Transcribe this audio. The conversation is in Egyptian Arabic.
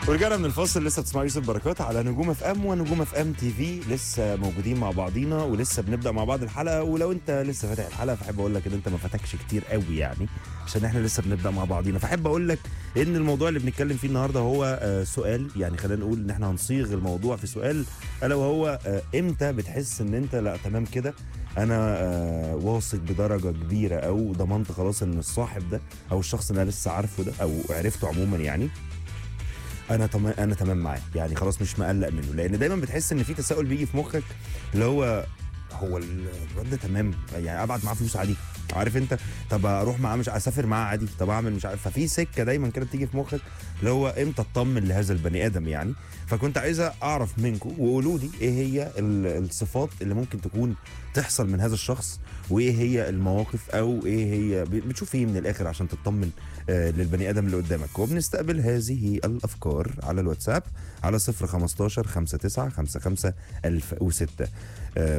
ورجعنا من الفاصل لسه بتسمعوا يوسف بركات على نجوم اف ام ونجوم اف ام تي في لسه موجودين مع بعضينا ولسه بنبدا مع بعض الحلقه ولو انت لسه فاتح الحلقه فاحب اقول لك ان انت ما فاتكش كتير قوي يعني عشان احنا لسه بنبدا مع بعضينا فاحب اقول لك ان الموضوع اللي بنتكلم فيه النهارده هو آه، سؤال يعني خلينا نقول ان احنا هنصيغ الموضوع في سؤال الا وهو آه، امتى بتحس ان انت لا تمام كده انا آه، واثق بدرجه كبيره او ضمنت خلاص ان الصاحب ده او الشخص اللي انا لسه عارفه ده او عرفته عموما يعني انا تمام انا تمام معاه يعني خلاص مش مقلق منه لان دايما بتحس ان في تساؤل بيجي في مخك اللي هو هو الواد ده تمام يعني ابعت معاه فلوس عادي عارف انت طب اروح معاه مش اسافر معاه عادي طب اعمل مش عارف ففي سكه دايما كده بتيجي في مخك اللي هو امتى اطمن لهذا البني ادم يعني فكنت عايزه اعرف منكم وقولوا لي ايه هي ال- الصفات اللي ممكن تكون تحصل من هذا الشخص وايه هي المواقف او ايه هي ب- بتشوف ايه من الاخر عشان تطمن آه، للبني ادم اللي قدامك وبنستقبل هذه الافكار على الواتساب على 015 59 55 1006